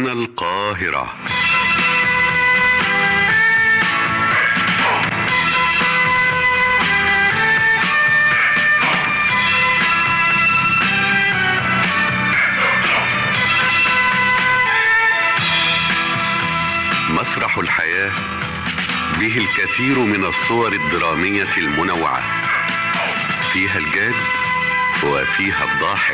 القاهرة مسرح الحياة به الكثير من الصور الدرامية المنوعة فيها الجاد وفيها الضاحك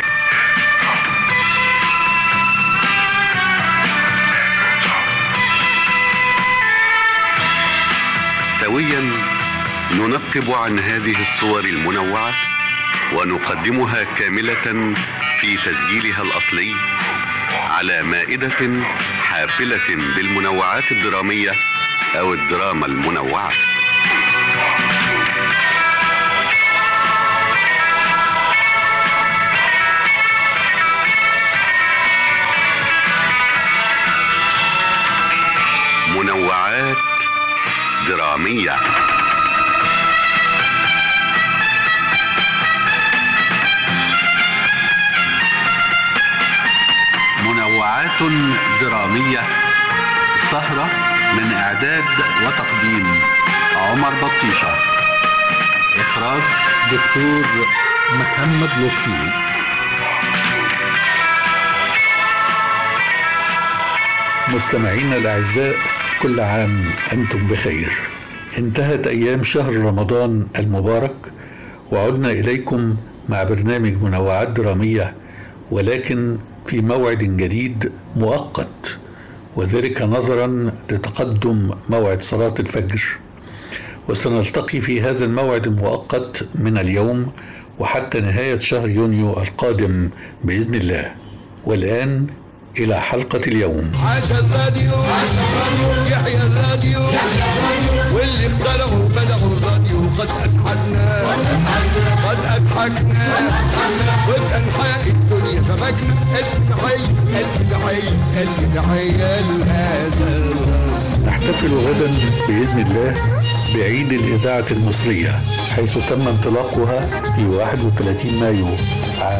سويا ننقب عن هذه الصور المنوعة ونقدمها كاملة في تسجيلها الأصلي على مائدة حافلة بالمنوعات الدرامية أو الدراما المنوعة منوعات درامية منوعات درامية سهرة من إعداد وتقديم عمر بطيشة إخراج دكتور محمد لطفي مستمعينا الأعزاء كل عام أنتم بخير انتهت أيام شهر رمضان المبارك وعدنا إليكم مع برنامج منوعات درامية ولكن في موعد جديد مؤقت وذلك نظرا لتقدم موعد صلاة الفجر وسنلتقي في هذا الموعد المؤقت من اليوم وحتى نهاية شهر يونيو القادم بإذن الله والآن إلى حلقة اليوم عاش الراديو عاش الراديو يحيى الراديو يحيى الراديو واللي اخترعوا بدعوا الراديو قد اسعدنا قد اسعدنا قد اضحكنا قد انحاء الدنيا شبكنا الف تحيه الف تحيه الف تحيه لهذا الراديو نحتفل غدا بإذن الله بعيد الإذاعة المصرية حيث تم انطلاقها في 31 مايو عام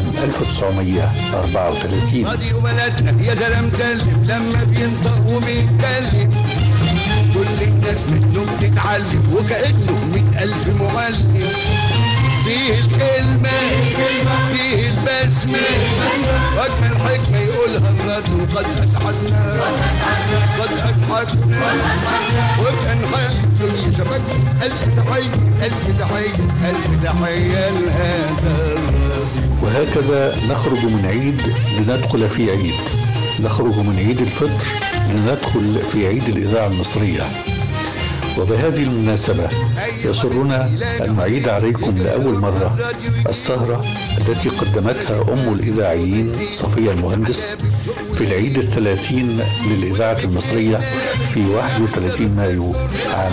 1934 راديو بلدنا يا زلم سلم لما بينطق وبيتكلم كل الناس منه بتتعلم وكأنه مئة ألف معلم فيه الكلمة فيه البسمة وأجمل حكمة يقولها الراديو قد أسعدنا قد أضحكنا وبأنحاء الدنيا شبكنا ألف تحية ألف تحية ألف تحية لهذا الراديو وهكذا نخرج من عيد لندخل في عيد نخرج من عيد الفطر لندخل في عيد الإذاعة المصرية وبهذه المناسبة يسرنا أن نعيد عليكم لأول مرة السهرة التي قدمتها أم الإذاعيين صفية المهندس في العيد الثلاثين للإذاعة المصرية في 31 مايو عام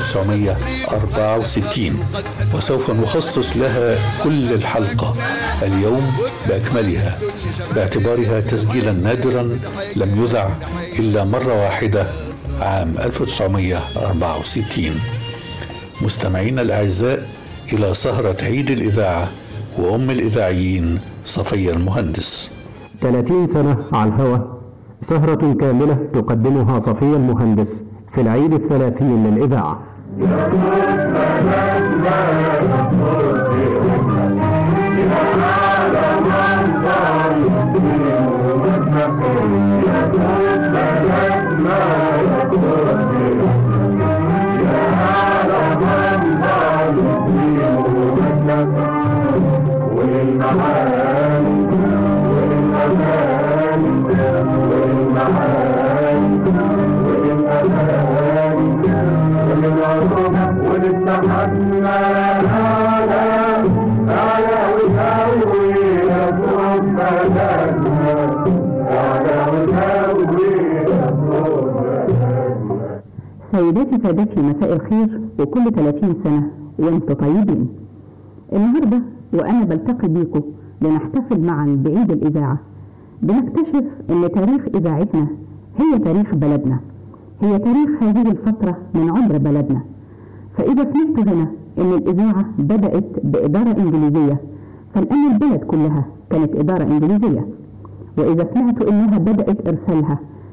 1964 وسوف نخصص لها كل الحلقة اليوم بأكملها باعتبارها تسجيلا نادرا لم يذع إلا مرة واحدة عام 1964 مستمعينا الأعزاء إلى سهرة عيد الإذاعة وأم الإذاعيين صفية المهندس 30 سنة على الهوى سهرة كاملة تقدمها صفية المهندس في العيد الثلاثين للإذاعة سيداتي سادتي مساء الخير وكل 30 سنة وانتم طيبين النهاردة وأنا بلتقي بيكم لنحتفل معا بعيد الإذاعة بنكتشف أن تاريخ إذاعتنا هي تاريخ بلدنا هي تاريخ هذه الفترة من عمر بلدنا فإذا سمعت هنا أن الإذاعة بدأت بإدارة إنجليزية فالآن البلد كلها كانت إدارة إنجليزية وإذا سمعت أنها بدأت إرسالها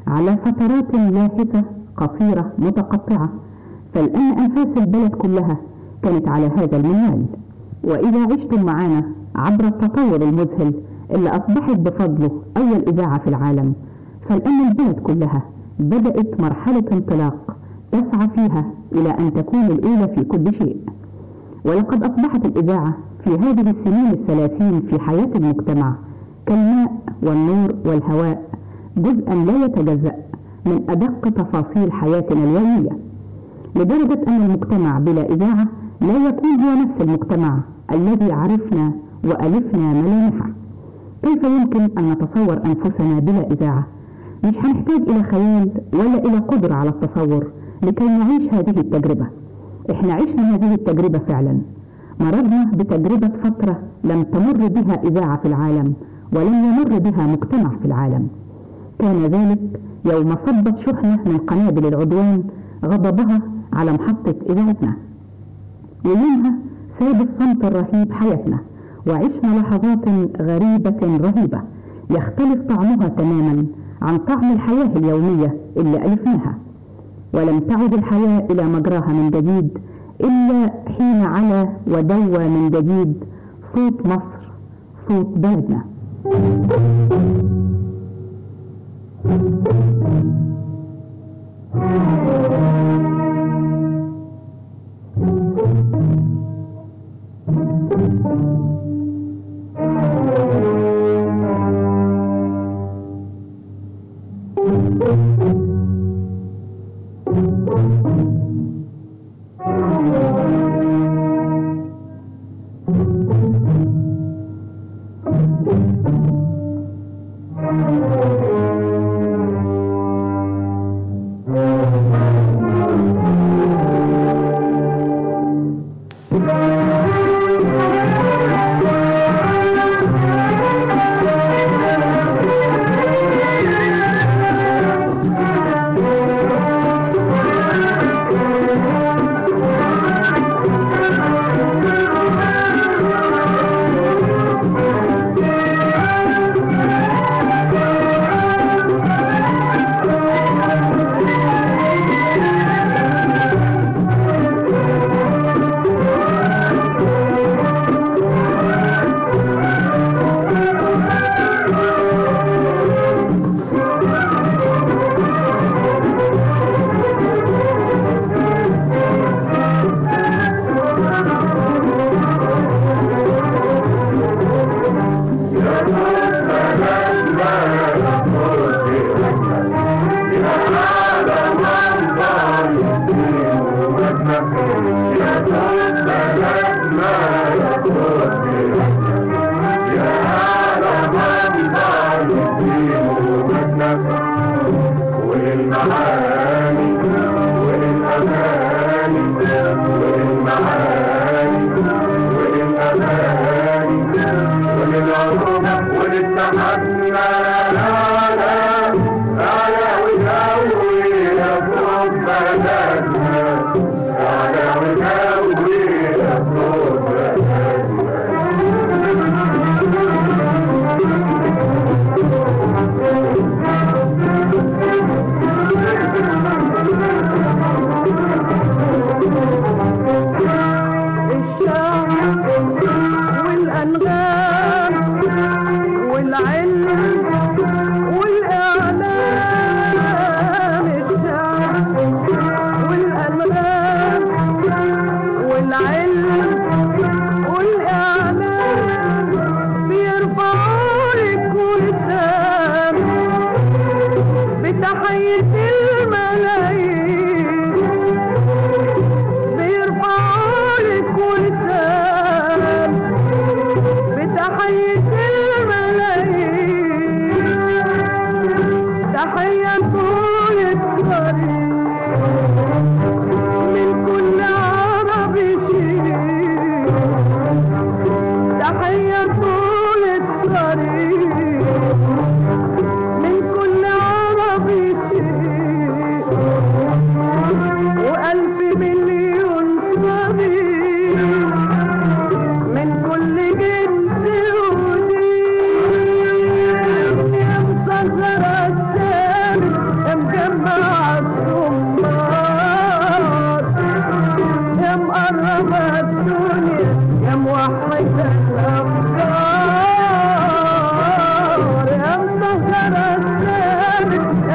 على فترات لاحقة قصيرة متقطعة فالآن أنفاس البلد كلها كانت على هذا المنوال وإذا عشتم معنا عبر التطور المذهل اللي أصبحت بفضله أول إذاعة في العالم فالآن البلد كلها بدأت مرحلة انطلاق تسعى فيها إلى أن تكون الأولى في كل شيء ولقد أصبحت الإذاعة في هذه السنين الثلاثين في حياة المجتمع كالماء والنور والهواء جزءا لا يتجزأ من أدق تفاصيل حياتنا اليومية لدرجة أن المجتمع بلا إذاعة لا يكون هو نفس المجتمع الذي عرفنا وألفنا ملامحه كيف يمكن أن نتصور أنفسنا بلا إذاعة؟ مش هنحتاج إلى خيال ولا إلى قدرة على التصور لكي نعيش هذه التجربة إحنا عشنا هذه التجربة فعلا مررنا بتجربة فترة لم تمر بها إذاعة في العالم ولم يمر بها مجتمع في العالم كان ذلك يوم صبت شحنة من قنابل العدوان غضبها على محطة إذاعتنا ويومها ساد الصمت الرهيب حياتنا وعشنا لحظات غريبة رهيبة يختلف طعمها تماما عن طعم الحياة اليومية اللي ألفناها ولم تعد الحياة إلى مجراها من جديد إلا حين علا ودوى من جديد صوت مصر صوت بلدنا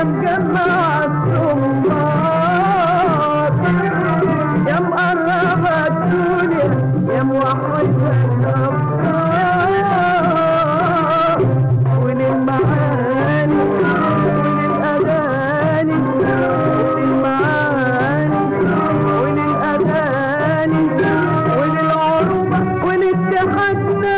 يا مجمع السمار يا مقرب الدنيا يا موحد الأفكار وللمعاني وللأغاني وللمعاني وللأغاني وللعروبة ولاتحادنا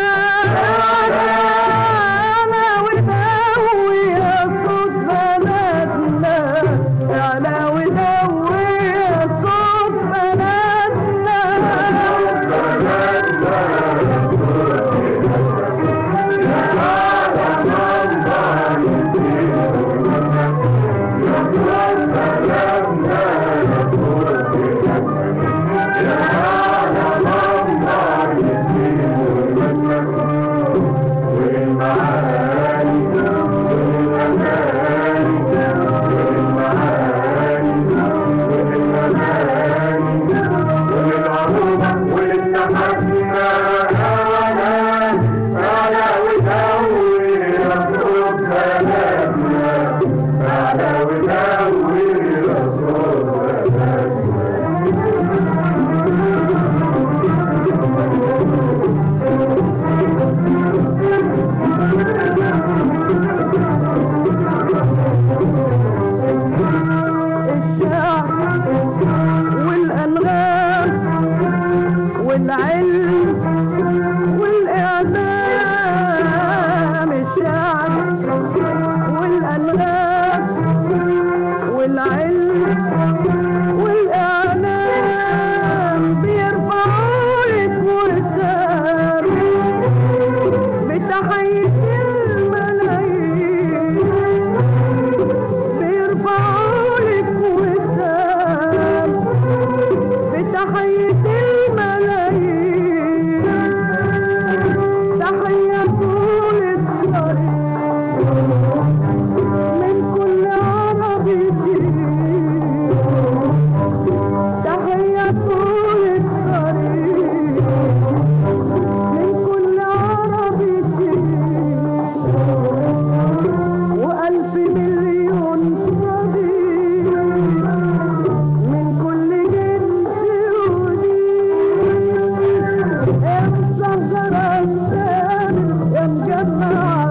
أنا وداوي يا صوت بلدنا أنا وداوي يا صوت بلدنا الشعر والأنغام والعلم والإعلام الشعر والأنغام والعلم والإعلام بيرفعوا لك وسام بتحية الملايين بيرفعوا لك وسام بتحية الملايين تحية طول الطريق من كل عربي تحية طول الطريق من كل عربي وألف مليون صديق من كل جنس ودين يا مسهر الشام يا مجمع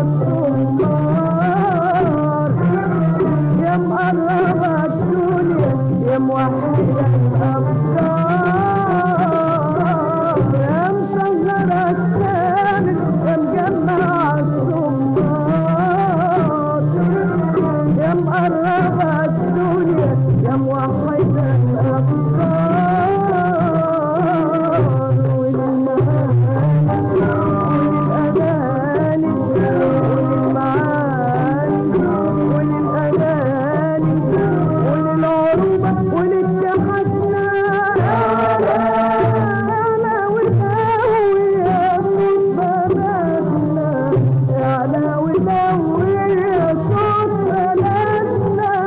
السمار يا مقرب الدنيا يا موحد الأفكار يا مسهر الشام يا مجمع السمار يا مقرب الدنيا يا موحد الأفكار والأغاني والمعاني وللأغاني وللعروبة ولاتحادنا أنا والهوي يا صوت بلدنا أنا والهوي يا صوت بلدنا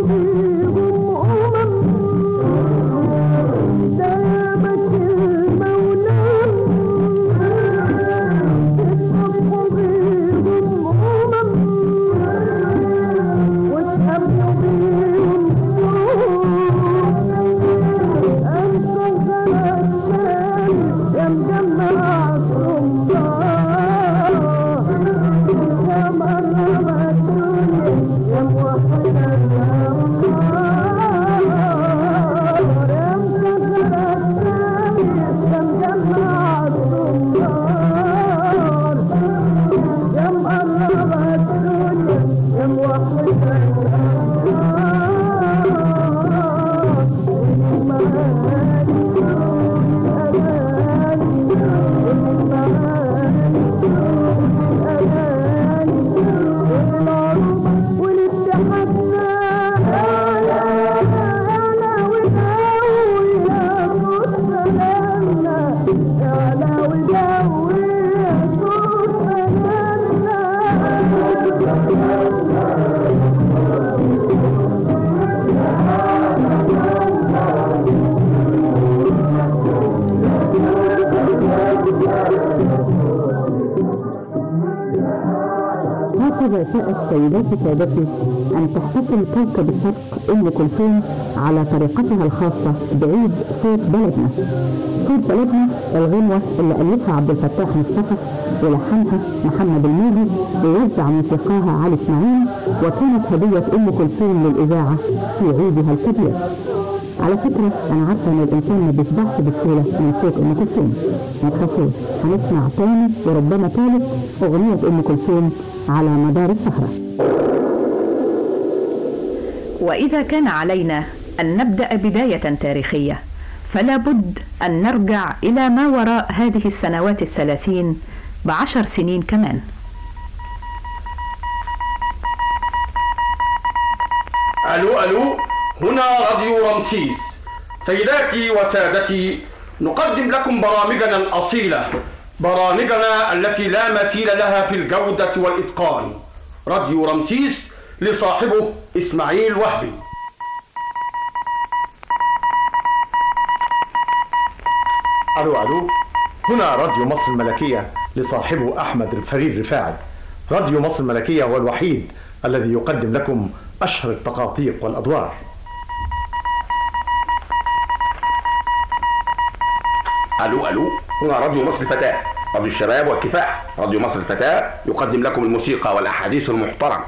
هكذا شاءت سيداتي سادتي أن تحتفل كوكب الشرق أم كلثوم على طريقتها الخاصة بعيد صوت بلدنا صوت بلدنا الغنوة اللي ألفها عبد الفتاح مصطفى ولحنها محمد الموجي ووزع موسيقاها علي إسماعيل وكانت هدية أم كلثوم للإذاعة في عيدها الكبير على فكرة أنا عارفة إن الإنسان ما بيشبعش بسهولة من صوت أم كلثوم ما تخافوش هنسمع تاني وربما ثالث أغنية أم كلثوم على مدار السهرة وإذا كان علينا أن نبدأ بداية تاريخية فلا بد أن نرجع إلى ما وراء هذه السنوات الثلاثين بعشر سنين كمان ألو ألو هنا راديو رمسيس سيداتي وسادتي نقدم لكم برامجنا الأصيلة برامجنا التي لا مثيل لها في الجودة والإتقان راديو رمسيس لصاحبه إسماعيل وهبي ألو ألو هنا راديو مصر الملكية لصاحبه أحمد الفريد رفاعي راديو مصر الملكية هو الوحيد الذي يقدم لكم أشهر التقاطيق والأدوار الو الو هنا راديو مصر الفتاة راديو الشباب والكفاح راديو مصر الفتاة يقدم لكم الموسيقى والاحاديث المحترمة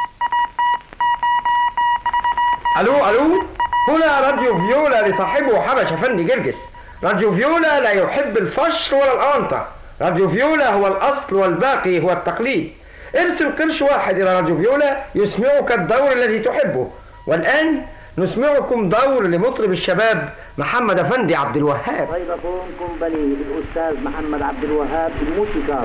الو الو هنا راديو فيولا لصاحبه حبش افندي جرجس راديو فيولا لا يحب الفشر ولا الأونطة راديو فيولا هو الأصل والباقي هو التقليد ارسل قرش واحد إلى راديو فيولا يسمعك الدور الذي تحبه والآن نسمعكم دور لمطرب الشباب محمد أفندي عبد الوهاب فودافون كومباني للأستاذ محمد عبد الوهاب الموسيقار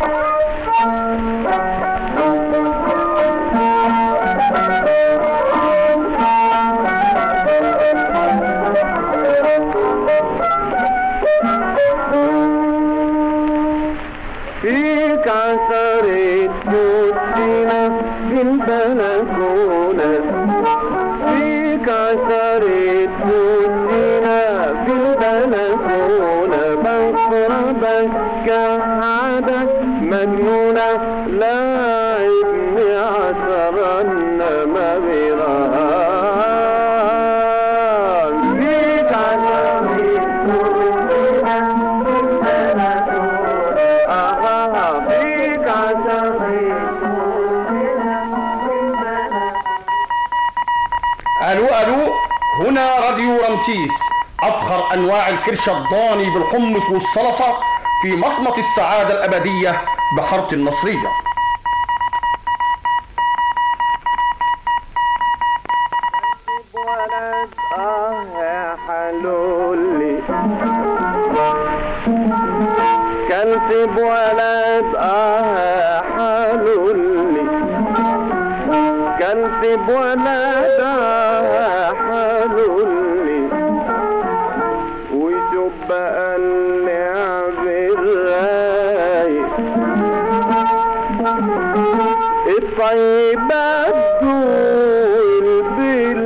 فيك عثرت موتنا في البلكونة فيك عثرت موتنا في البلكونة بقربك كحدك مجنونة لاعبني عثرا ما بيران فيك عثرت موتنا في البلكونة آه فيك عثرت ألو ألو هنا راديو رمسيس أفخر أنواع الكرش الضاني بالحمص والصلصة في مصمت السعادة الأبدية بحارة النصرية ولد اه يا حلولي كلت بولد اه يا حلولي كلت بولد اه يا حلولي وشوف بقى اللعب الرايق الطيبات دول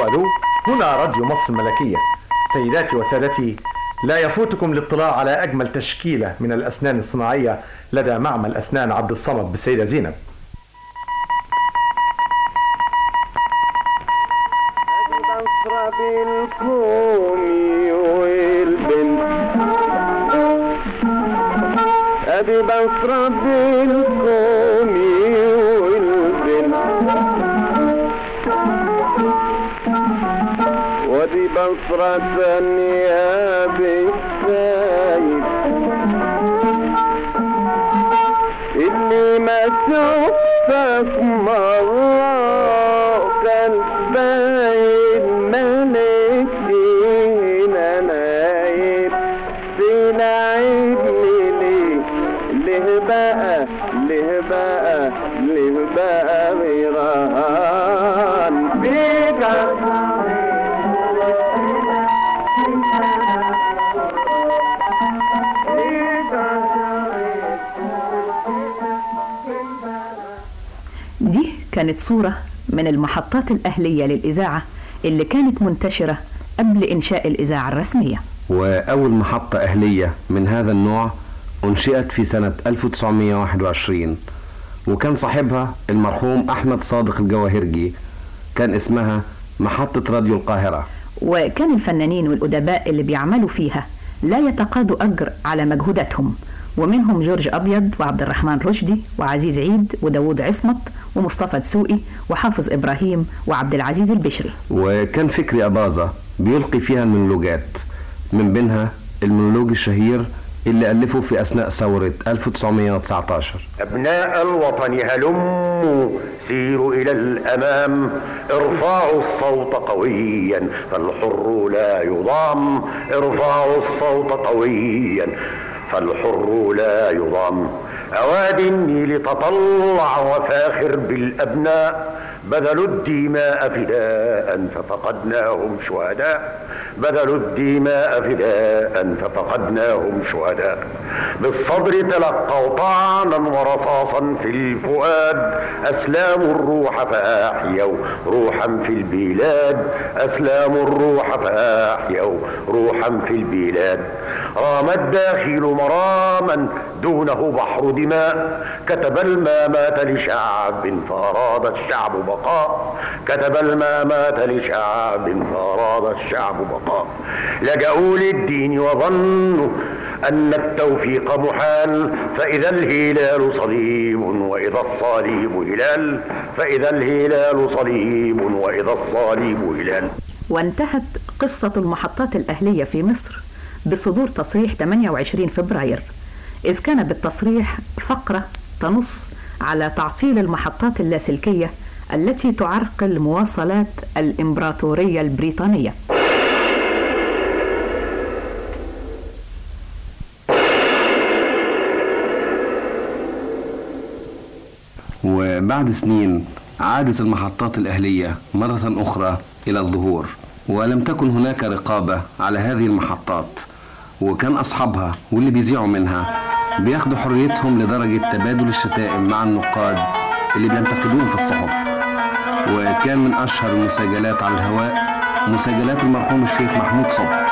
ألو هنا راديو مصر الملكية سيداتي وسادتي لا يفوتكم الاطلاع على أجمل تشكيلة من الأسنان الصناعية لدى معمل أسنان عبد الصمد بالسيدة زينب بصرة بالكومي والبنت ادي بصرة بالكومي والبنت ودي بصرة ثانية بالسايب اللي ما شفتك مرة كان باين ملك فينا نايم فينا عيبني ليه ليه بقى ليه بقى ليه بقى غيران فيك دي كانت صورة من المحطات الأهلية للإذاعة اللي كانت منتشرة قبل إنشاء الإذاعة الرسمية وأول محطة أهلية من هذا النوع أنشئت في سنة 1921 وكان صاحبها المرحوم أحمد صادق الجواهرجي كان اسمها محطة راديو القاهرة وكان الفنانين والأدباء اللي بيعملوا فيها لا يتقاضوا أجر على مجهوداتهم ومنهم جورج أبيض وعبد الرحمن رشدي وعزيز عيد وداوود عصمت ومصطفى دسوقي وحافظ إبراهيم وعبد العزيز البشري وكان فكري أباظة بيلقي فيها المونولوجات من بينها المونولوج الشهير اللي ألفه في أثناء ثورة 1919 أبناء الوطن هلموا سيروا إلى الأمام ارفعوا الصوت قويا فالحر لا يضام ارفعوا الصوت قويا فالحر لا يضام أوادي النيل تطلع وفاخر بالأبناء بذلوا الدماء فداء ففقدناهم شهداء بذلوا الدماء فداء ففقدناهم شهداء بالصبر تلقوا طعنا ورصاصا في الفؤاد أسلاموا الروح فأحيوا روحا في البلاد أسلاموا الروح فأحيوا روحا في البلاد رام الداخل مراما دونه بحر دماء كتب المامات لشعب فأراد الشعب بقاء كتب المامات لشعب فأراد الشعب بقاء لجأوا للدين وظنوا أن التوفيق محال فإذا الهلال صليب وإذا الصليب هلال فإذا الهلال صليب وإذا الصليب هلال وانتهت قصة المحطات الأهلية في مصر بصدور تصريح 28 فبراير إذ كان بالتصريح فقرة تنص على تعطيل المحطات اللاسلكية التي تعرقل مواصلات الإمبراطورية البريطانية وبعد سنين عادت المحطات الأهلية مرة أخرى إلى الظهور ولم تكن هناك رقابة على هذه المحطات وكان أصحابها واللي بيذيعوا منها بياخدوا حريتهم لدرجة تبادل الشتائم مع النقاد اللي بينتقدون في الصحف وكان من أشهر المسجلات على الهواء مسجلات المرحوم الشيخ محمود صبحي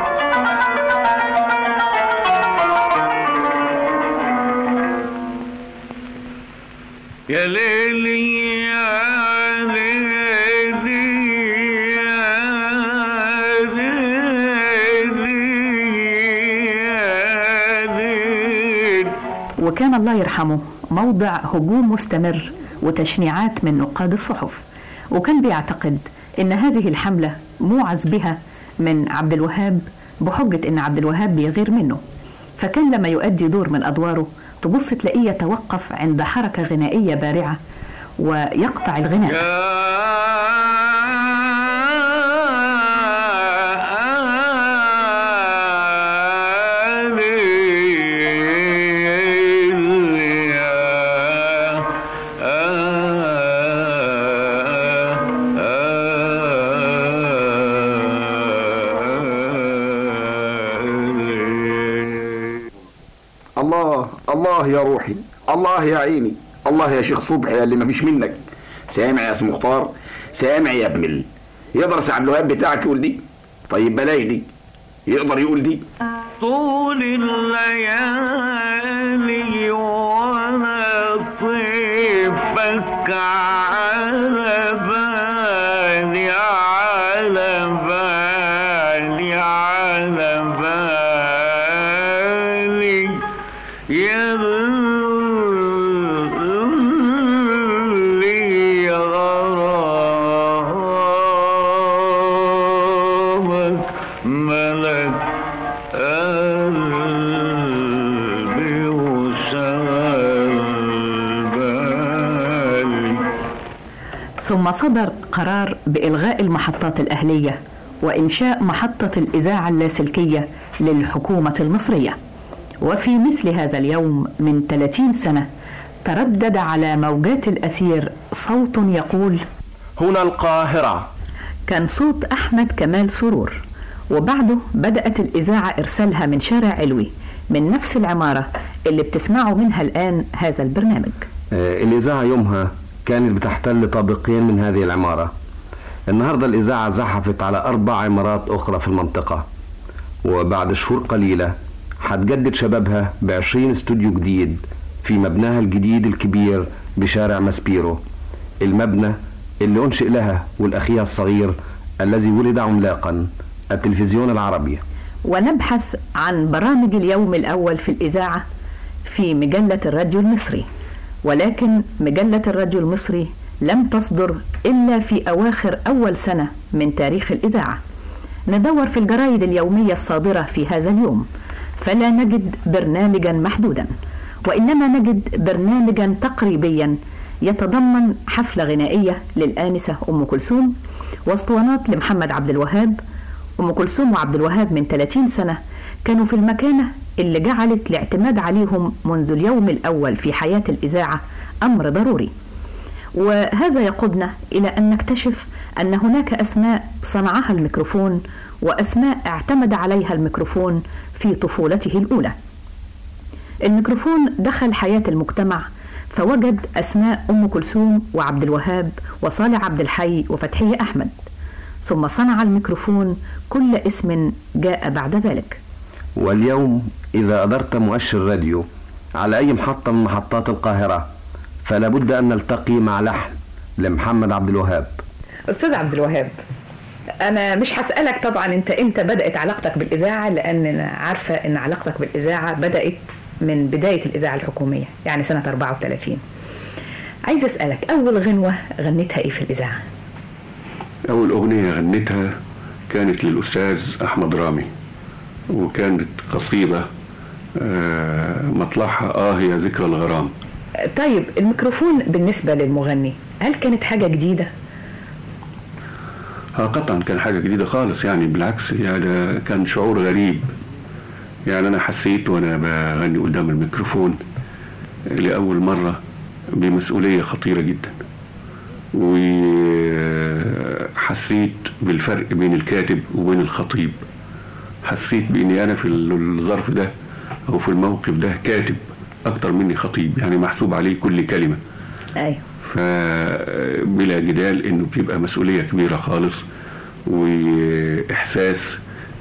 يا ليلي يا ليلي يا ليلي يا ليلي وكان الله يرحمه موضع هجوم مستمر وتشنيعات من نقاد الصحف وكان بيعتقد ان هذه الحملة موعظ بها من عبد الوهاب بحجة ان عبد الوهاب بيغير منه فكان لما يؤدي دور من ادواره تبص تلاقيه يتوقف عند حركة غنائية بارعة ويقطع الغناء الله الله يا روحي الله يا عيني الله يا شيخ صبحي اللي ما فيش منك سامع يا سي مختار سامع يا ابن ال... يقدر سي عبد الوهاب بتاعك يقول دي طيب بلاش دي يقدر يقول دي طول الليالي وانا طيفك على بالي على بالي على بالي يا اللي غرامك ملك قلبي وشغل بالي ثم صدر قرار بإلغاء المحطات الأهلية وإنشاء محطة الإذاعة اللاسلكية للحكومة المصرية وفي مثل هذا اليوم من 30 سنة تردد على موجات الأثير صوت يقول هنا القاهرة كان صوت أحمد كمال سرور وبعده بدأت الإذاعة إرسالها من شارع علوي من نفس العمارة اللي بتسمعوا منها الآن هذا البرنامج آه، الإذاعة يومها كانت بتحتل طابقين من هذه العمارة النهاردة الإذاعة زحفت على أربع عمارات أخرى في المنطقة وبعد شهور قليلة هتجدد شبابها بعشرين استوديو جديد في مبناها الجديد الكبير بشارع ماسبيرو المبنى اللي أنشئ لها والأخيها الصغير الذي ولد عملاقا التلفزيون العربي ونبحث عن برامج اليوم الأول في الإذاعة في مجلة الراديو المصري ولكن مجلة الراديو المصري لم تصدر إلا في أواخر أول سنة من تاريخ الإذاعة ندور في الجرايد اليومية الصادرة في هذا اليوم فلا نجد برنامجا محدودا وإنما نجد برنامجا تقريبيا يتضمن حفلة غنائية للآنسة أم كلثوم واسطوانات لمحمد عبد الوهاب أم كلثوم وعبد الوهاب من 30 سنة كانوا في المكانة اللي جعلت الاعتماد عليهم منذ اليوم الأول في حياة الإذاعة أمر ضروري وهذا يقودنا إلى أن نكتشف أن هناك أسماء صنعها الميكروفون وأسماء اعتمد عليها الميكروفون في طفولته الأولى الميكروفون دخل حياة المجتمع فوجد أسماء أم كلثوم وعبد الوهاب وصالح عبد الحي وفتحية أحمد ثم صنع الميكروفون كل اسم جاء بعد ذلك واليوم إذا أدرت مؤشر راديو على أي محطة من محطات القاهرة فلا بد أن نلتقي مع لحن لمحمد عبد الوهاب أستاذ عبد الوهاب أنا مش هسألك طبعا أنت إمتى بدأت علاقتك بالإذاعة لأن أنا عارفة أن علاقتك بالإذاعة بدأت من بداية الإذاعة الحكومية يعني سنة 34 عايز أسألك أول غنوة غنيتها إيه في الإذاعة؟ أول أغنية غنيتها كانت للأستاذ أحمد رامي وكانت قصيدة آه، مطلعها آه يا ذكرى الغرام طيب الميكروفون بالنسبة للمغني هل كانت حاجة جديدة؟ اه قطعا كان حاجة جديدة خالص يعني بالعكس يعني ده كان شعور غريب يعني أنا حسيت وأنا بغني قدام الميكروفون لأول مرة بمسؤولية خطيرة جدا وحسيت بالفرق بين الكاتب وبين الخطيب حسيت بإني أنا في الظرف ده أو في الموقف ده كاتب أكتر مني خطيب يعني محسوب عليه كل كلمة أيوه فبلا جدال انه بتبقى مسؤوليه كبيره خالص واحساس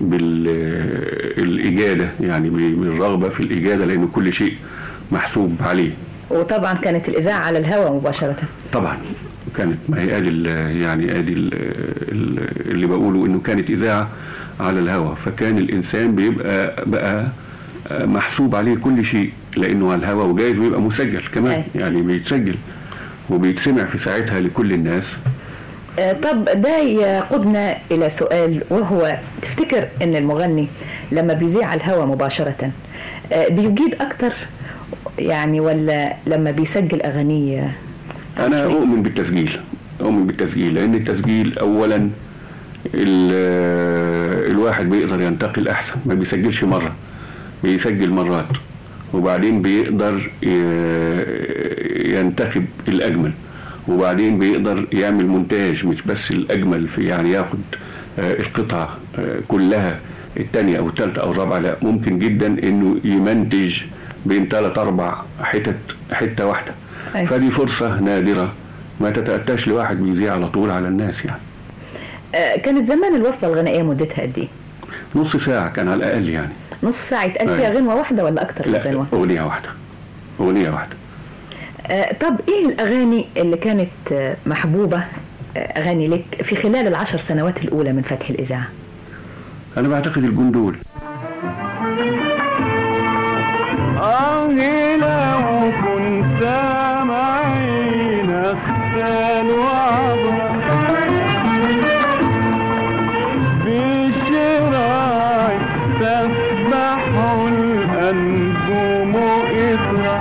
بالاجاده يعني بالرغبه في الاجاده لان كل شيء محسوب عليه وطبعا كانت الإذاعة على الهواء مباشرة طبعا كانت ما هي ادي ال- يعني ادي ال- ال- اللي بقوله انه كانت اذاعه على الهواء فكان الانسان بيبقى بقى محسوب عليه كل شيء لانه على الهواء وجايز بيبقى مسجل كمان يعني بيتسجل وبيتسمع في ساعتها لكل الناس آه، طب ده يقودنا إلى سؤال وهو تفتكر أن المغني لما بيذيع على الهواء مباشرة آه، بيجيد أكتر يعني ولا لما بيسجل أغانيه انا اؤمن بالتسجيل اؤمن بالتسجيل لان التسجيل اولا ال- الواحد بيقدر ينتقل احسن ما بيسجلش مره بيسجل مرات وبعدين بيقدر ي- ينتخب الاجمل وبعدين بيقدر يعمل مونتاج مش بس الاجمل في يعني ياخد آه، القطعه آه، كلها الثانيه او الثالثه او الرابعه لا ممكن جدا انه يمنتج بين ثلاث اربع حتت حته واحده أيوة. فدي فرصه نادره ما تتاتاش لواحد بيذيع على طول على الناس يعني آه، كانت زمان الوصلة الغنائية مدتها قد ايه؟ نص ساعة كان على الأقل يعني نص ساعة يتقال فيها أيوة. غنوة واحدة ولا أكتر من لا غنوة؟ أغنية واحدة أغنية واحدة آه، طب ايه الأغاني اللي كانت آه، محبوبة آه، أغاني لك في خلال العشر سنوات الأولى من فتح الإذاعة؟ أنا بعتقد الجندول آه لو كنت معين أختال وعبر بشراي تسبح الأنجم إثرا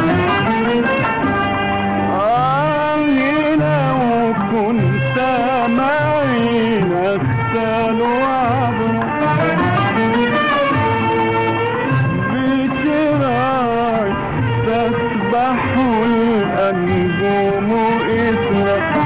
آه لو كنت معين أختال وعبر بشراي تسبح الأنجم إثرا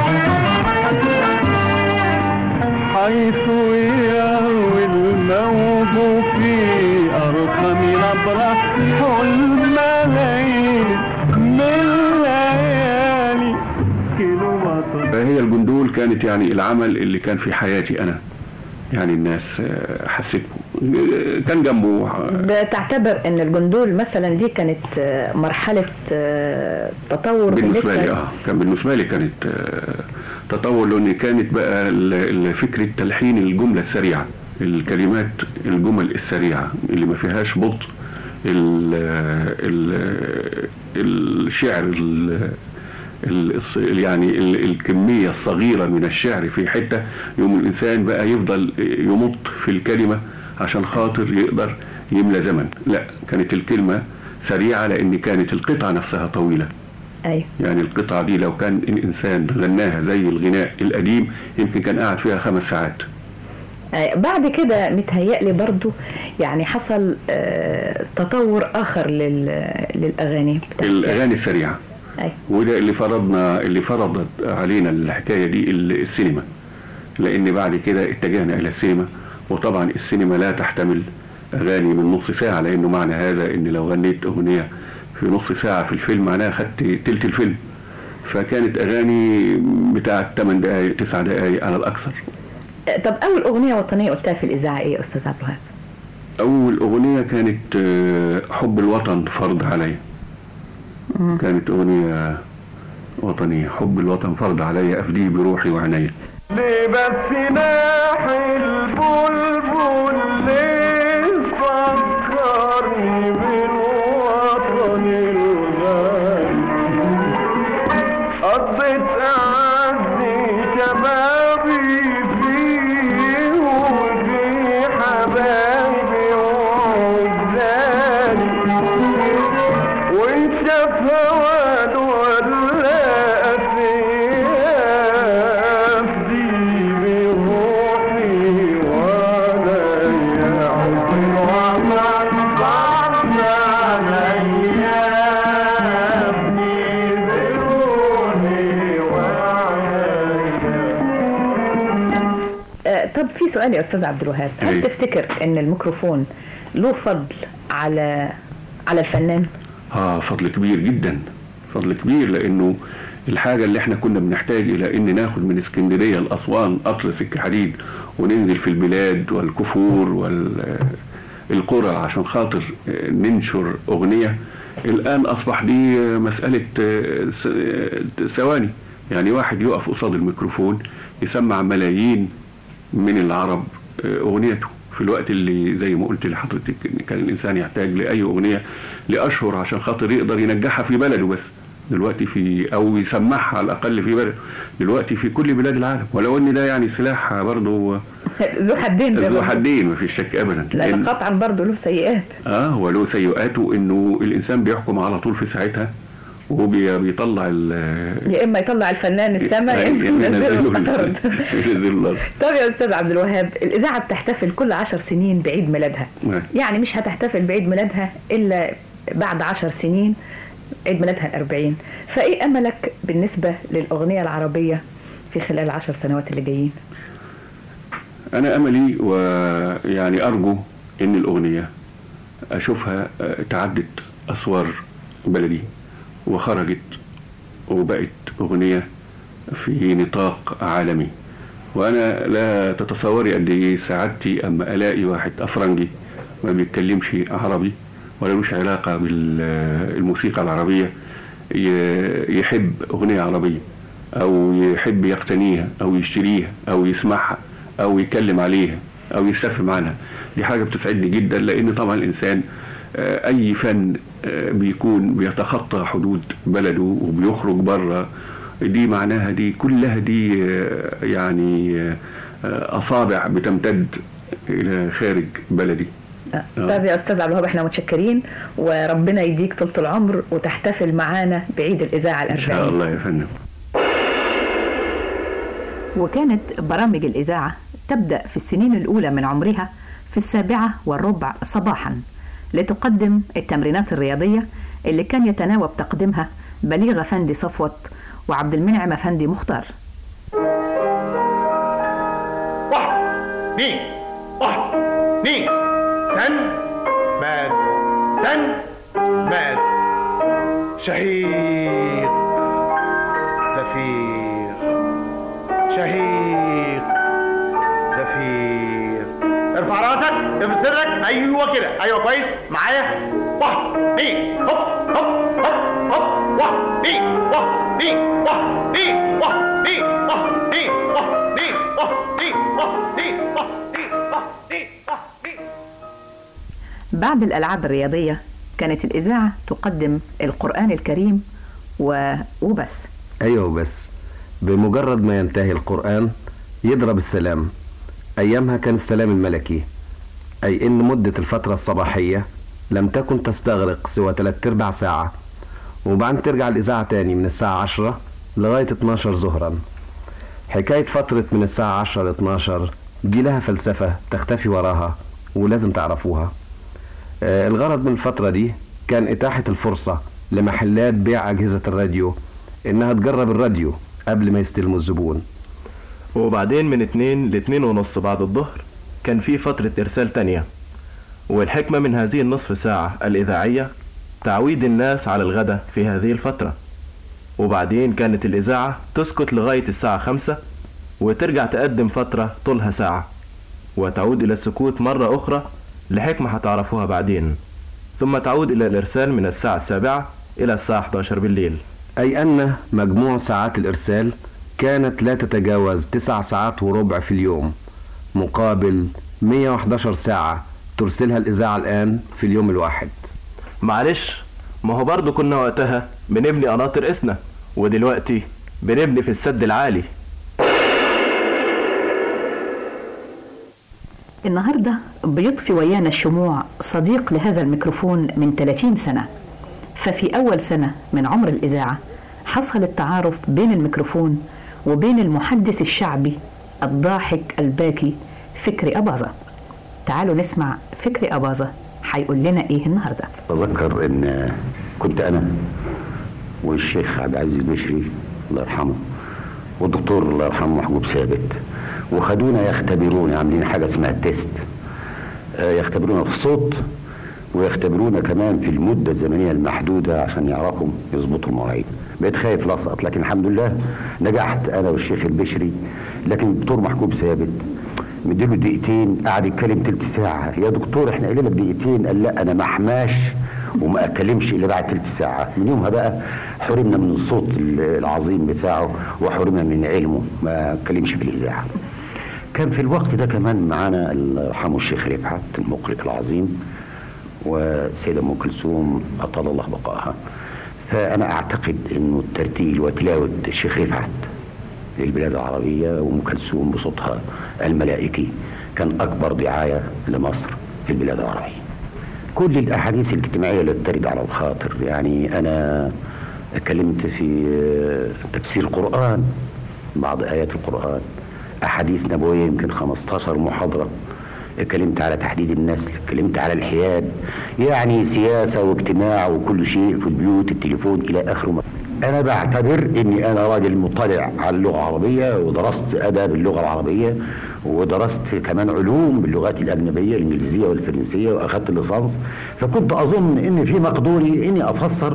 حيث يروي الموج في أرقم نبرة حلم ليل من ليالي كيلومتر فهي الجندول كانت يعني العمل اللي كان في حياتي أنا يعني الناس آه، حسيت به. كان جنبه بتعتبر ان الجندول مثلا دي كانت آه، مرحلة آه، تطور بالنسبة لي اه كان بالنسبة لي كانت آه، تطور لأن كانت بقى ال- ال- فكرة تلحين الجملة السريعة الكلمات الجمل السريعة اللي ما فيهاش بطء ال ال الشعر ال ال- الص- يعني ال- الكمية الصغيرة من الشعر في حتة يوم الإنسان بقى يفضل يمط في الكلمة عشان خاطر يقدر يملى زمن لا كانت الكلمة سريعة لأن كانت القطعة نفسها طويلة ايوه يعني القطعة دي لو كان الإنسان غناها زي الغناء القديم يمكن كان قاعد فيها خمس ساعات آه، بعد كده متهيألي برضو يعني حصل آه، تطور آخر لل- للأغاني الأغاني السريعة أيوة. وده اللي فرضنا اللي فرضت علينا الحكاية دي ال- السينما لأن بعد كده اتجهنا إلى السينما وطبعا السينما لا تحتمل أغاني من نص ساعة لأنه معنى هذا إن لو غنيت أغنية في نص ساعة في الفيلم معناها خدت تلت الفيلم فكانت أغاني بتاعت 8 دقايق 9 دقايق على الأكثر آه، طب أول أغنية وطنية قلتها في الإذاعة إيه يا أستاذ عبد الوهاب؟ أول أغنية كانت آه، حب الوطن فرض عليا كانت أغنية وطنية حب الوطن فرض عليا أفديه بروحي وعناية ليه بس ناحي البلبل ليه فكرني بالوطن الغالي قضيت أعزي شبابي فيه وفي حبايبي وعزالي وانشاف هوان ولا أفدي بروحي ولا يعطي وعمل بعد عليا أبني بروحي آه، طب في سؤال يا أستاذ عبد الوهاب هل أيوة. تفتكر أن الميكروفون له فضل على على الفنان؟ اه فضل كبير جدا فضل كبير لانه الحاجة اللي احنا كنا بنحتاج الى ان ناخد من اسكندرية لاسوان قطر سكة حديد وننزل في البلاد والكفور والقرى عشان خاطر آه، ننشر اغنية الان اصبح دي آه، مسألة آه، س- آه، ثواني يعني واحد يقف قصاد الميكروفون يسمع ملايين من العرب آه، اغنيته في الوقت اللي زي ما قلت لحضرتك ان كان الانسان يحتاج لاي اغنيه لاشهر عشان خاطر يقدر ينجحها في بلده بس دلوقتي في او يسمعها على الاقل في بلده دلوقتي في كل بلاد العالم ولو ان ده يعني سلاح برضه ذو حدين ده ذو برضه. حدين ما فيش شك ابدا لأن لأن- قطعا برضه له سيئات اه هو له سيئاته انه الانسان بيحكم على طول في ساعتها وبيطلع ال يا إما يطلع الفنان السماء يا إما ينزله الأرض ينزله الارض طب يا أستاذ عبد الوهاب الإذاعة بتحتفل كل عشر سنين بعيد ميلادها نعم. يعني مش هتحتفل بعيد ميلادها إلا بعد عشر سنين عيد ميلادها الأربعين فإيه أملك بالنسبة للأغنية العربية في خلال العشر سنوات اللي جايين انا املي ويعني ارجو ان الاغنيه اشوفها آه، تعدت اسوار بلدي وخرجت وبقت اغنيه في نطاق عالمي وانا لا تتصوري قد ايه سعادتي اما الاقي واحد افرنجي ما بيتكلمش عربي ولا لوش علاقه بالموسيقى العربيه ي- يحب اغنيه عربيه او يحب يقتنيها او يشتريها او يسمعها او يتكلم عليها او يستفهم عنها دي حاجه بتسعدني جدا لان طبعا الانسان آه، اي فن آه، بيكون بيتخطى حدود بلده وبيخرج بره دي معناها دي كلها دي آه، يعني آه، اصابع بتمتد الى خارج بلدي طيب يا استاذ عبد الوهاب احنا متشكرين وربنا يديك طولة العمر وتحتفل معانا بعيد الاذاعه ان شاء الاربعين الله يا فندم وكانت برامج الإذاعة تبدأ في السنين الأولى من عمرها في السابعة والربع صباحا لتقدم التمرينات الرياضية اللي كان يتناوب تقديمها بليغ أفندي صفوت وعبد المنعم أفندي مختار اثنين واحد اثنين سن ماد سن ماد شهيق زفير شهيق زفير ارفع راسك افرد صدرك ايوه كده ايوه كويس معايا واحد اثنين هوب هوب هوب هوب واحد اثنين واحد اثنين واحد اثنين واحد اثنين واحد اثنين واحد اثنين واحد اثنين واحد اثنين واحد اثنين واحد اثنين واحد اثنين بعد الألعاب الرياضية كانت الإذاعة تقدم القرآن الكريم و... وبس ايوه بس بمجرد ما ينتهي القرآن يضرب السلام ايامها كان السلام الملكي اي ان مدة الفترة الصباحية لم تكن تستغرق سوى تلات ارباع ساعة وبعدين ترجع الاذاعة تاني من الساعة عشرة لغاية 12 ظهرا حكاية فترة من الساعة 10 ل 12 دي لها فلسفة تختفي وراها ولازم تعرفوها آه، الغرض من الفترة دي كان إتاحة الفرصة لمحلات بيع أجهزة الراديو إنها تجرب الراديو قبل ما يستلموا الزبون وبعدين من اتنين لاتنين ونص بعد الظهر كان في فترة إرسال تانية والحكمة من هذه النصف ساعة الإذاعية تعويد الناس على الغداء في هذه الفترة وبعدين كانت الإذاعة تسكت لغاية الساعة خمسة وترجع تقدم فترة طولها ساعة وتعود إلى السكوت مرة أخرى لحكمة هتعرفوها بعدين ثم تعود إلى الإرسال من الساعة السابعة إلى الساعة 11 بالليل أي أن مجموع ساعات الإرسال كانت لا تتجاوز تسع ساعات وربع في اليوم مقابل 111 ساعة ترسلها الإذاعة الآن في اليوم الواحد معلش ما هو برضه كنا وقتها بنبني قناطر إسنا ودلوقتي بنبني في السد العالي النهاردة بيطفي ويانا الشموع صديق لهذا الميكروفون من 30 سنة ففي أول سنة من عمر الإذاعة حصل التعارف بين الميكروفون وبين المحدث الشعبي الضاحك الباكي فكري أباظة تعالوا نسمع فكري أباظة هيقول لنا إيه النهاردة أتذكر إن كنت أنا والشيخ عبد العزيز البشري الله يرحمه والدكتور الله يرحمه محجوب ثابت وخدونا يختبرونا عاملين حاجة اسمها تيست آه، يختبرونا في الصوت ويختبرونا كمان في المدة الزمنية المحدودة عشان يعرفوا يظبطوا المواعيد بقيت خايف لاسقط لكن الحمد لله نجحت انا والشيخ البشري لكن الدكتور محجوب ثابت مديله دقيقتين قعد يتكلم تلت ساعة يا دكتور احنا قايلين لك دقيقتين قال لا انا محماش وما اتكلمش الا بعد تلت ساعة من يومها بقى حرمنا من الصوت العظيم بتاعه وحرمنا من علمه ما اتكلمش في الاذاعة كان في الوقت ده كمان معانا الله يرحمه الشيخ رفعت المقرئ العظيم والسيدة ام كلثوم اطال الله بقائها فانا اعتقد انه الترتيل وتلاوة الشيخ رفعت للبلاد العربية وام كلثوم بصوتها الملائكي كان اكبر دعاية لمصر في البلاد العربية كل الاحاديث الاجتماعية اللي ترد على الخاطر يعني انا اتكلمت في تفسير القرآن بعض ايات القرآن احاديث نبوية يمكن 15 محاضرة اتكلمت على تحديد النسل اتكلمت على الحياد يعني سياسة واجتماع وكل شيء في البيوت التليفون الى اخره انا بعتبر اني انا راجل مطلع على اللغة العربية ودرست ادب اللغة العربية ودرست كمان علوم باللغات الاجنبية الانجليزية والفرنسية واخدت الليسانس فكنت اظن ان في مقدوري اني افسر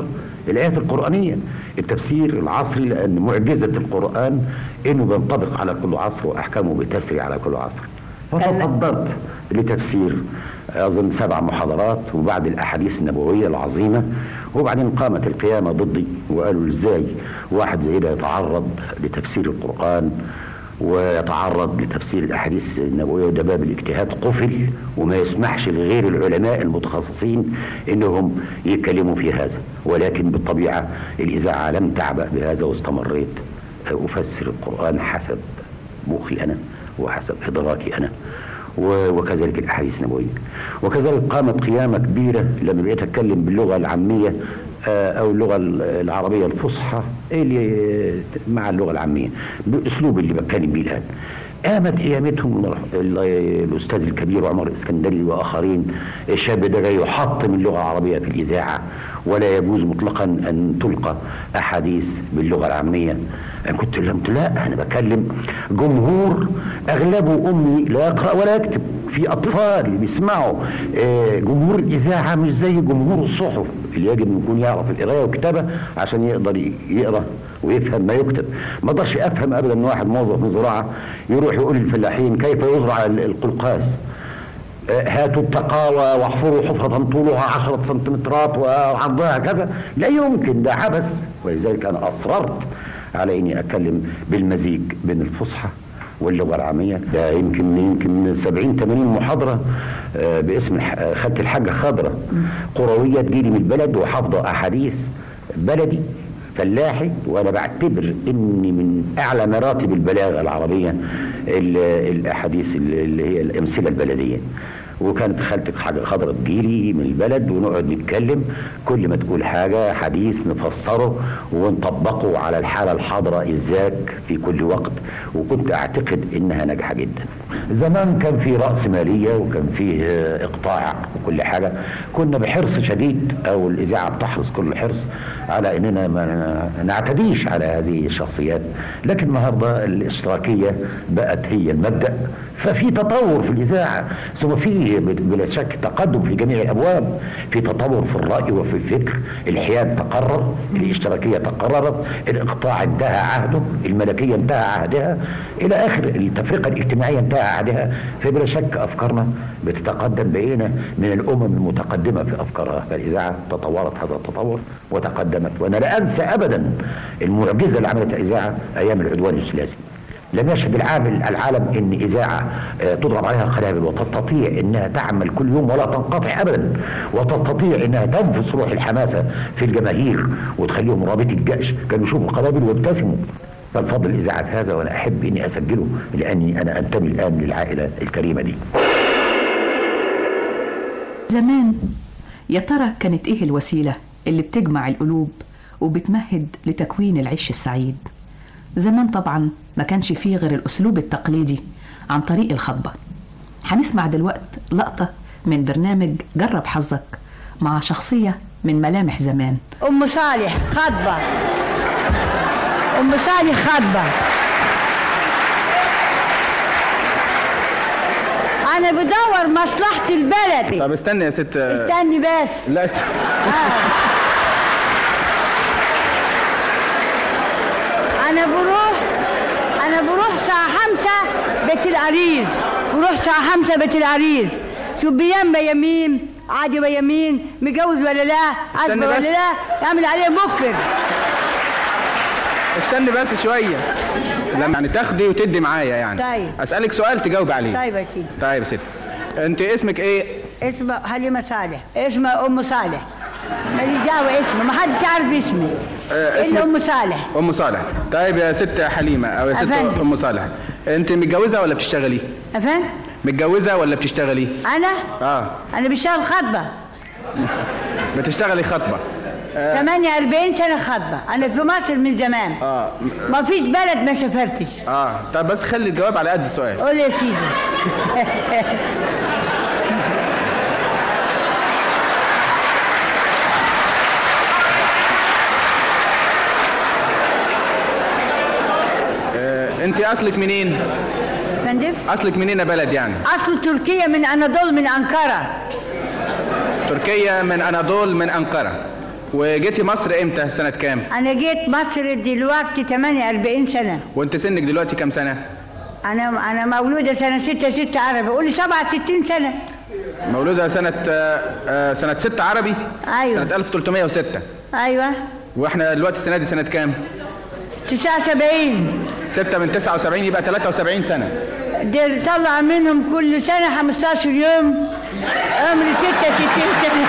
الآيات القرآنية التفسير العصري لأن معجزة القرآن إنه بينطبق على كل عصر وأحكامه بتسري على كل عصر فتصدرت لتفسير أظن سبع محاضرات وبعد الأحاديث النبوية العظيمة وبعدين قامت القيامة ضدي وقالوا إزاي واحد زي ده يتعرض لتفسير القرآن ويتعرض لتفسير الاحاديث النبويه وده باب الاجتهاد قفل وما يسمحش لغير العلماء المتخصصين انهم يتكلموا في هذا ولكن بالطبيعه الاذاعه لم تعبأ بهذا واستمريت افسر القران حسب مخي انا وحسب ادراكي انا و- وكذلك الاحاديث النبويه وكذلك قامت قيامه كبيره لما بقيت اتكلم باللغه العاميه آه، او اللغه العربيه الفصحى اللي مع اللغه العاميه باسلوب اللي بتكلم بيه الان قامت قيامتهم ال- الاستاذ الكبير عمر الاسكندري واخرين الشاب ده جاي يحطم اللغه العربيه في الاذاعه ولا يجوز مطلقا ان تلقى احاديث باللغه العاميه انا كنت قلت لا انا بكلم جمهور اغلبه امي لا يقرا ولا يكتب في اطفال بيسمعوا آه، جمهور الاذاعه مش زي جمهور الصحف اللي يجب ان يكون يعرف القرايه والكتابه عشان يقدر ي- يقرا ويفهم ما يكتب ما اقدرش افهم ابدا ان واحد موظف من زراعه يروح يقول للفلاحين كيف يزرع ال- القلقاس آه، هاتوا التقاوى واحفروا حفرة طولها عشرة سنتيمترات وعرضها كذا لا يمكن ده عبث ولذلك أنا أصررت على إني أتكلم بالمزيج بين الفصحى واللغة العامية ده يمكن يمكن 70 80 محاضرة آه، باسم الح- آه، خدت الحاجة خضرة قروية تجيلي من البلد وحافظة أحاديث بلدي فلاحي وانا بعتبر اني من اعلى مراتب البلاغه العربيه ال- الاحاديث اللي اللي هي الامثله البلديه وكانت خالتك حاجه خضرة تجيلي من البلد ونقعد نتكلم كل ما تقول حاجه حديث نفسره ونطبقه على الحاله الحاضره ازاك في كل وقت وكنت اعتقد انها ناجحه جدا. زمان كان في راس ماليه وكان فيه آه، اقطاع وكل حاجه كنا بحرص شديد او الاذاعه بتحرص كل حرص على اننا ما نعتديش على هذه الشخصيات لكن النهارده الاشتراكيه بقت هي المبدا ففي تطور في الاذاعه ثم في بلا شك تقدم في جميع الابواب في تطور في الراي وفي الفكر الحياد تقرر الاشتراكيه تقررت الاقطاع انتهى عهده الملكيه انتهى عهدها الى اخر التفرقه الاجتماعيه انتهى عهدها فبلا شك افكارنا بتتقدم بقينا من الامم المتقدمه في افكارها فالاذاعه تطورت هذا التطور وتقدمت وانا لا انسى ابدا المعجزه اللي عملتها الاذاعه ايام العدوان الثلاثي لم يشهد العالم العالم ان اذاعه آه، تضرب عليها قنابل وتستطيع انها تعمل كل يوم ولا تنقطع ابدا وتستطيع انها تنفس روح الحماسه في الجماهير وتخليهم رابطي الجأش كانوا يشوفوا القنابل ويبتسموا فالفضل الاذاعه هذا وانا احب اني اسجله لاني انا انتمي الان للعائله الكريمه دي زمان يا ترى كانت ايه الوسيلة اللي بتجمع القلوب وبتمهد لتكوين العيش السعيد زمان طبعا ما كانش فيه غير الأسلوب التقليدي عن طريق الخطبة هنسمع دلوقت لقطة من برنامج جرب حظك مع شخصية من ملامح زمان ام صالح خطبه ام صالح خطبه انا بدور مصلحه البلد طب استني يا ست استني بس لا است... انا بروح انا بروح الساعه خمسة بيت العريس بروح الساعه خمسة بيت العريس شو بيام بيمين عادي بيمين متجوز ولا لا عازبه استني ولا بس. لا يعمل عليه مكر استني بس شويه لما يعني تاخدي وتدي معايا يعني طيب. اسالك سؤال تجاوب عليه طيب يا سيدي طيب يا ست انت اسمك ايه اسمها حليمة صالح اسمها أم صالح ماليش دعوة اسمه ما حدش يعرف اسمي آه، اسمك- إلا أم صالح ام صالح طيب يا ست حليمه او يا ست أفندم. ام صالح انت متجوزه ولا بتشتغلي أفهم متجوزه ولا بتشتغلي أنا اه أنا بشتغل خطبة بتشتغلي خطبه آه. 48 سنة خطبة أنا في مصر من زمان اه ما فيش بلد ما سافرتش اه طب بس خلي الجواب على قد السؤال قول يا سيدي آه. انت اصلك منين فندم اصلك منين يا بلد يعني أصل تركيا من أناضول من أنقرة تركيا من اناضول من انقره وجيتي مصر امتى سنه كام انا جيت مصر دلوقتي 48 سنه وانت سنك دلوقتي كام سنه انا انا مولوده سنه 6 6 عربي قولي 67 سنه مولوده سنه آه، آه، سنه 6 عربي ايوه سنه 1306 ايوه واحنا دلوقتي السنه دي سنه كام 79 6 من 79 يبقى 73 سنه دي طلع منهم كل سنه 15 يوم عمري 66 سنه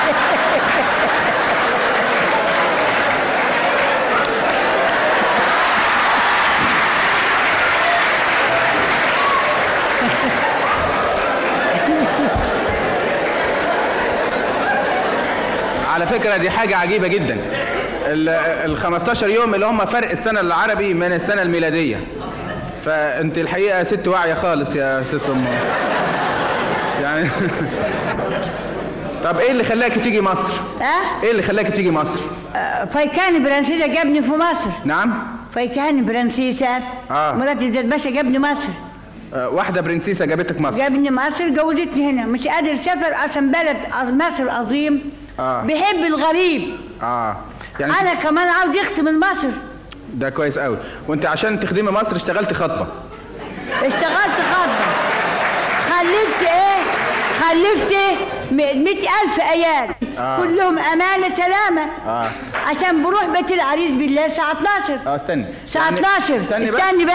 على فكره دي حاجه عجيبه جدا ال ال 15 يوم اللي هم فرق السنه العربي من السنه الميلاديه فانت الحقيقه ست واعيه خالص يا ست ام يعني طب ايه اللي خلاكي تيجي مصر ها ايه اللي خلاكي تيجي مصر آه، فايكاني برنسيسة جابني في مصر نعم فايكاني برنسيسة آه. مرات زيد باشا جابني مصر آه، واحده برنسيسه جابتك مصر جابني مصر جوزتني هنا مش قادر اسافر اصلا بلد عظ- مصر عظيم اه بيحب الغريب اه يعني انا كمان عاوز يختم من مصر ده كويس قوي وانت عشان تخدمي مصر اشتغلت خطبه اشتغلت خطبة خلفت ايه خلفت مئة ألف عيال آه. كلهم أمانة سلامة اه عشان بروح بيت العريس بالله الساعة 12 اه استني الساعة يعني- 12 استني بس. استني بس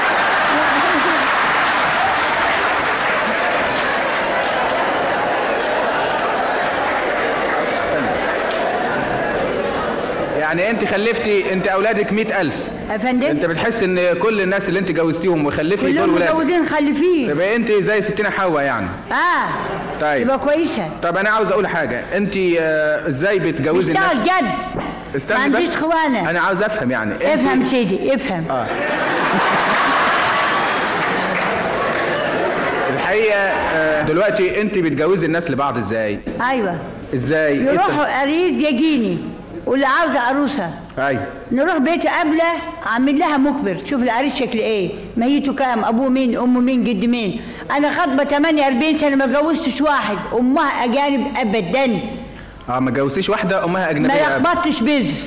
يعني انت خلفتي انت اولادك مئة ألف يا فندم انت بتحس ان كل الناس اللي انت جوزتيهم وخلفتي دول كلهم ولادك متجوزين خلفين تبقى انت زي ستنا حواء يعني اه طيب يبقى كويسة طب انا عاوز اقول حاجه انت آه، ازاي بتجوزي الناس اشتغل جد استني ما عنديش بس. خوانة انا عاوز افهم يعني انت- افهم سيدي افهم اه الحقيقه آه، دلوقتي انت بتجوزي الناس لبعض ازاي ايوه ازاي إيه يروحوا عريس يجيني واللي عاوزة عروسة ايوه نروح بيته قبله عامل لها مخبر شوف العريس شكل ايه ميته كام ابوه مين امه مين جد مين انا خاطبه 48 سنه ما جوزتش واحد امها اجانب ابدا اه ما جوزتيش واحده امها ما اجنبيه لخبطتش بز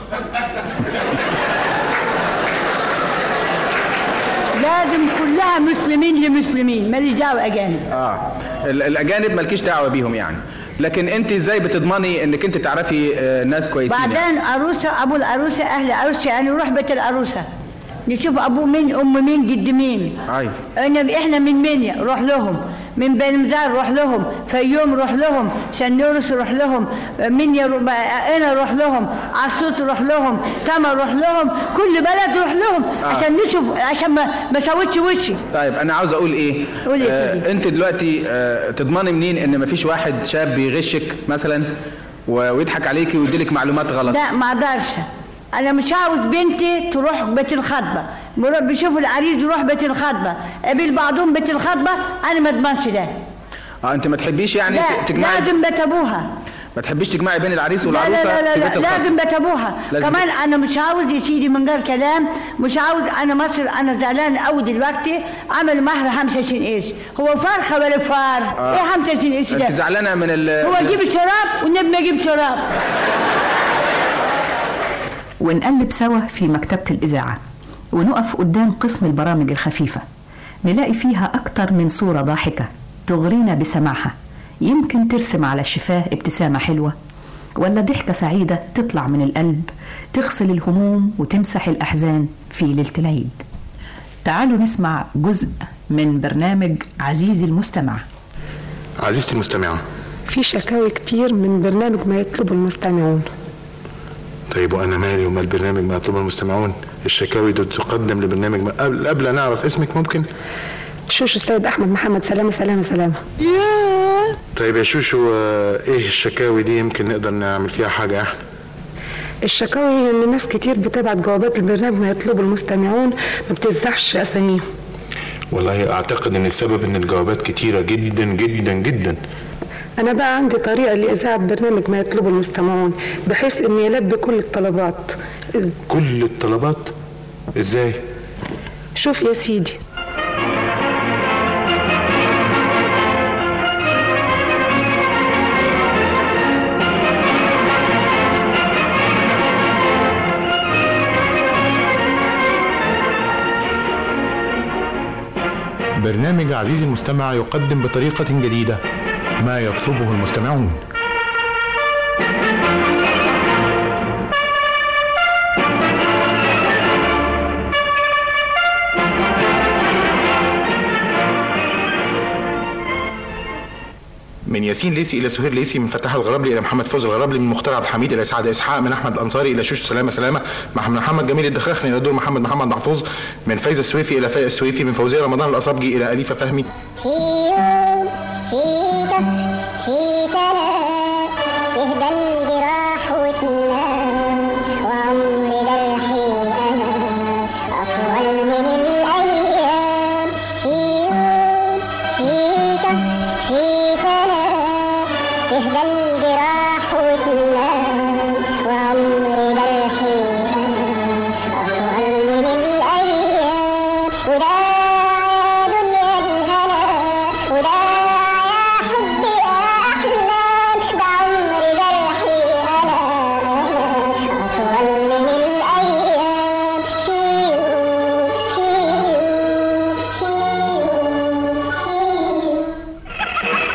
لازم كلها مسلمين لمسلمين ماليش دعوه اجانب اه ال- الاجانب مالكيش دعوه بيهم يعني لكن انت ازاي بتضمني انك انت تعرفي آه، ناس كويسين يعني؟ بعدين عروسه ابو العروسه اهل العروسه يعني نروح بيت العروسه نشوف ابوه مين ام مين جد مين ايوه انا احنا من منيا روح لهم من بني مزار روح لهم فيوم روح لهم شنورس روح لهم منيا رو... انا روح لهم عصوت روح لهم تما روح لهم كل بلد روح لهم آه. عشان نشوف عشان ما ما سوتش وشي طيب انا عاوز اقول ايه قول يا آه سيدي. انت دلوقتي آه تضمني منين ان مفيش واحد شاب بيغشك مثلا و- ويضحك عليكي ويديلك معلومات غلط لا ما اقدرش انا مش عاوز بنتي تروح بيت الخطبه بروح بيشوفوا العريس يروح بيت الخطبه قابل بعضهم بيت الخطبه انا ما اضمنش ده اه انت ما تحبيش يعني لا ت- تجمعي لازم بيت ابوها ما تحبيش تجمعي بين العريس لا والعروسه لا لا, في لا, بيت لا الخطبة. لازم بيت ابوها لازم كمان انا مش عاوز يا سيدي من غير كلام مش عاوز انا مصر انا زعلان قوي دلوقتي عمل مهر 25 قرش هو فرخه ولا فار آه. ايه 25 قرش ده انت زعلانه من ال هو يجيب الشراب والنبي ما يجيب شراب ونقلب سوا في مكتبة الإذاعة ونقف قدام قسم البرامج الخفيفة نلاقي فيها أكتر من صورة ضاحكة تغرينا بسماعها يمكن ترسم على الشفاه ابتسامة حلوة ولا ضحكة سعيدة تطلع من القلب تغسل الهموم وتمسح الأحزان في ليلة العيد تعالوا نسمع جزء من برنامج عزيزي المستمع عزيزتي المستمعة في شكاوي كتير من برنامج ما يطلبه المستمعون طيب وأنا مالي ومال برنامج ما يطلبه المستمعون الشكاوي دي تقدم لبرنامج ما قبل, قبل أن أعرف اسمك ممكن شوشو السيد احمد محمد سلامه سلامه سلامه طيب يا شوشو آه، إيه الشكاوي دي يمكن نقدر نعمل فيها حاجة إحنا الشكاوي ان ناس كتير بتبعت جوابات البرنامج ما يطلبه المستمعون ما بتزحش اساميهم والله أعتقد إن السبب إن الجوابات كتيرة جدا جدا جدا انا بقى عندي طريقه لاذاعه برنامج ما يطلبه المستمعون بحيث ان يلبي كل الطلبات كل الطلبات إزاي؟ شوف يا سيدي برنامج عزيزي المستمع يقدم بطريقة جديدة ما يطلبه المستمعون من ياسين ليسي الى سهير ليسي من فتح الغرابلي الى محمد فوز الغرابلي من مختار عبد الحميد الى سعد اسحاق من احمد الانصاري الى شوش سلامه سلامه من محمد جميل الدخاخني الى دور محمد محمد محفوظ من فايزه السويفي الى فايز السويفي من فوزيه رمضان الاصابجي الى اليفه فهمي في يوم في شهر في سنة تهدى الجراح وتنام وعمر جرحي أنا أطول من الأيام في يوم في شهر في سنة تهدى الجراح وتنام وعمر جرحي أنا أطول من الأيام وده يا دنيا الهنا وده يا حبي أحلام ده عمر جرحي أنا أنا أطول من الأيام في يوم في يوم في يوم في يوم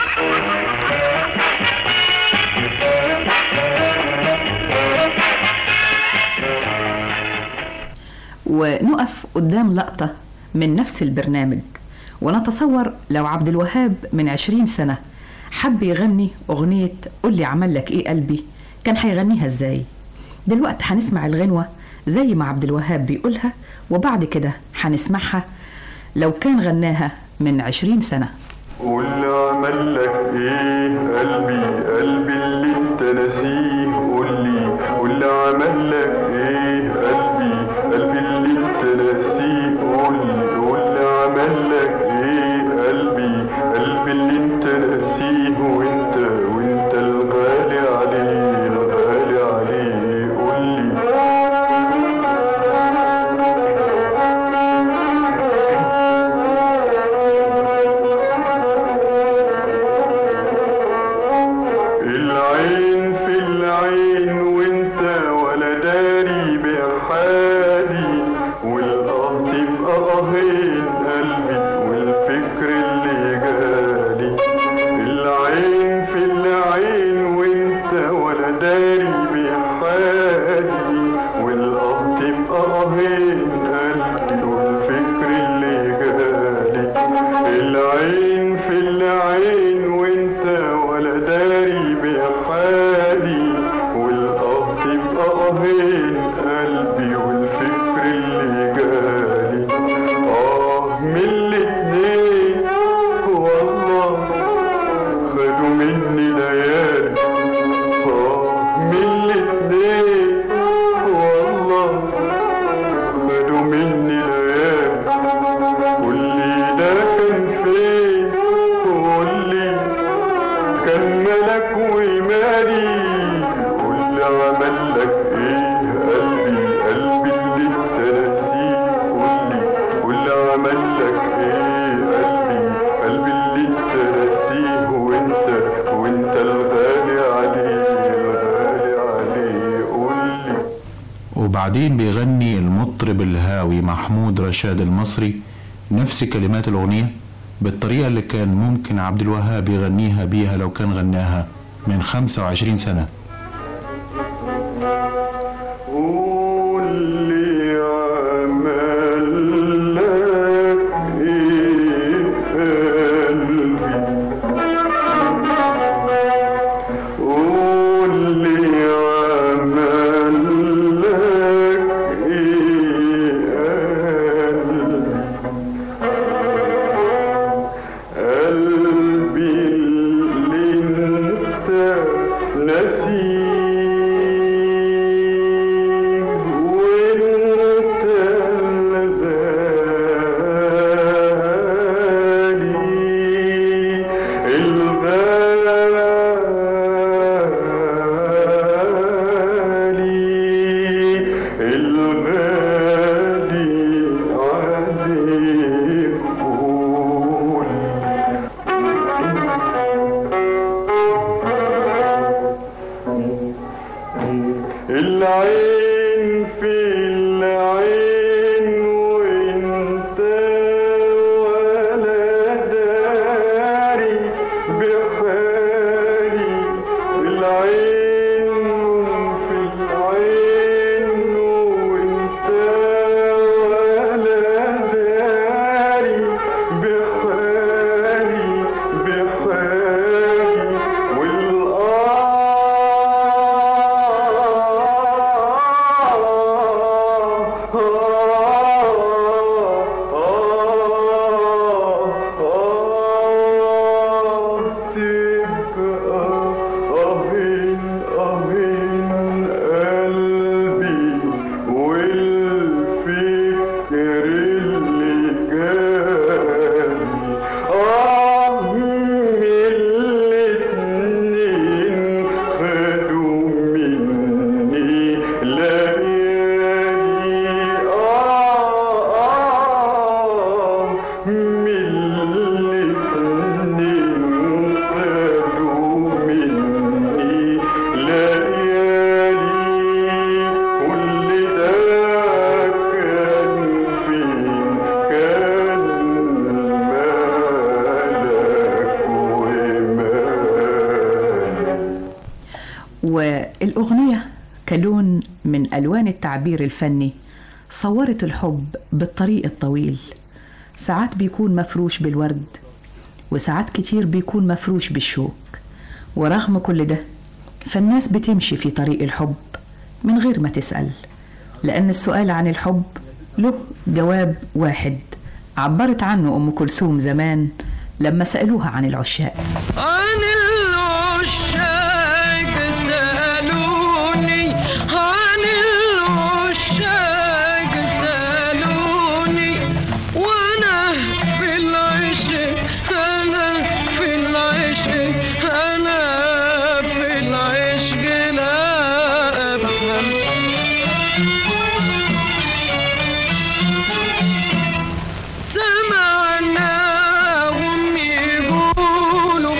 ونقف قدام لقطة من نفس البرنامج ونتصور لو عبد الوهاب من عشرين سنة حب يغني أغنية قول لي عمل لك إيه قلبي كان هيغنيها إزاي دلوقتي هنسمع الغنوة زي ما عبد الوهاب بيقولها وبعد كده هنسمعها لو كان غناها من عشرين سنة قول عمل لك ايه قلبي قلبي اللي انت ناسيه قول لي قول عمل لك ايه قلبي قلبي اللي انت ناسيه قول لي قول عمل لك ايه قلبي قلبي اللي انت ناسيه وانت وانت الغالي عليه الغالي عليه قول العين في العين وانت ولا داري بحالي والقصد يبقى قهين قلبي والفكر اللي جالي العين في العين وانت ولا داري بحالي والقصد يبقى قهين قلبي والفكر اللي جالي العين في العين وانت ولا داري بحالي والقصد يبقى قهين قلبي والفكر اللي جالي اه من الاتنين والله خدوا مني ليالي اه من الاتنين والله خدوا مني ليالي قول لي ده كان فين قول لي كان ملك ومالي قول لي عمل لك ايه قلبي قلبي اللي انت ناسيه قول لي قول لي عمل لك ايه قلبي قلبي اللي انت ناسيه وانت وانت الغالي عليه الغالي عليه قول لي وبعدين بيغني المطرب الهاوي محمود رشاد المصري نفس كلمات الأغنية بالطريقة اللي كان ممكن عبد الوهاب يغنيها بيها لو كان غناها من 25 سنة قول لي عمل لك ايه قلبي قول لي عمل لك ايه قلبي قلبي اللي انت ناسيه وانت الغالي الغالي الغالي عليك قول العين في العين وانت الأغنية كلون من ألوان التعبير الفني صورت الحب بالطريق الطويل ساعات بيكون مفروش بالورد وساعات كتير بيكون مفروش بالشوك ورغم كل ده فالناس بتمشي في طريق الحب من غير ما تسأل لأن السؤال عن الحب له جواب واحد عبرت عنه أم كلثوم زمان لما سألوها عن العشاق عن العشاق سألوني عن العشاق سألوني وأنا في العشق أنا في العشق أنا في العشق لا أفهم سمعناهم يقولوا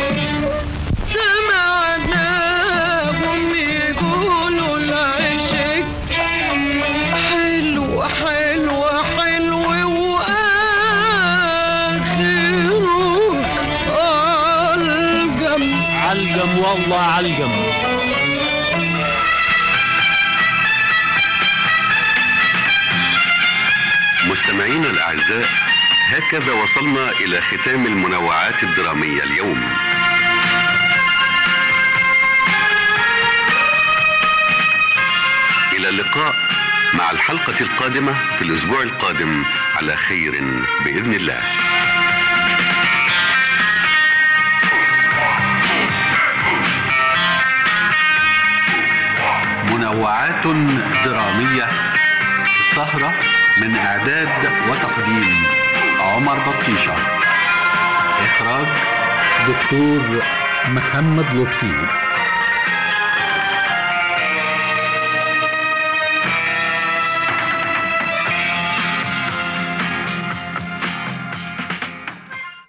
سمعناهم يقولوا العشق حلو حلو حلو وآخره علقم علقم والله علقم مستمعينا الأعزاء هكذا وصلنا إلى ختام المنوعات الدرامية اليوم إلى اللقاء مع الحلقة القادمة في الأسبوع القادم على خير بإذن الله منوعات درامية سهرة من إعداد وتقديم عمر بطيشة إخراج دكتور محمد لطفي